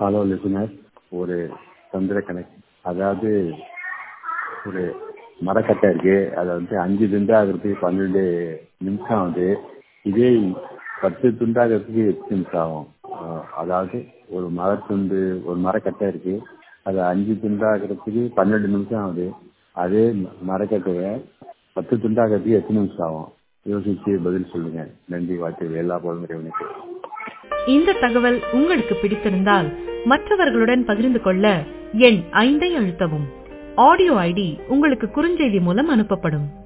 hello listener ஒரு தந்திர கணக்கு அதாவது ஒரு மரக்கட்டை இருக்கு அதை வந்து அஞ்சு துண்டாகிறதுக்கு பன்னெண்டு நிமிஷம் ஆகுது இதே பத்து துண்டாகிறதுக்கு எட்டு நிமிஷம் ஆகும் அஹ் அதாவது ஒரு மரத்துண்டு ஒரு மரக்கட்டை இருக்கு அது அஞ்சு துண்டாகிறதுக்கு பன்னெண்டு நிமிஷம் ஆகுது அதே ம- மரக்கட்டையை பத்து துண்டாகிறதுக்கு எட்டு நிமிஷம் ஆகும் யோசிச்சு பதில் சொல்லுங்க நன்றி வார்த்தை எல்லா போலுங்கிறவனுக்கு இந்த தகவல் உங்களுக்கு பிடித்திருந்தால் மற்றவர்களுடன் பகிர்ந்து கொள்ள எண் ஐந்தை அழுத்தவும் ஆடியோ ஐடி உங்களுக்கு குறுஞ்செய்தி மூலம் அனுப்பப்படும்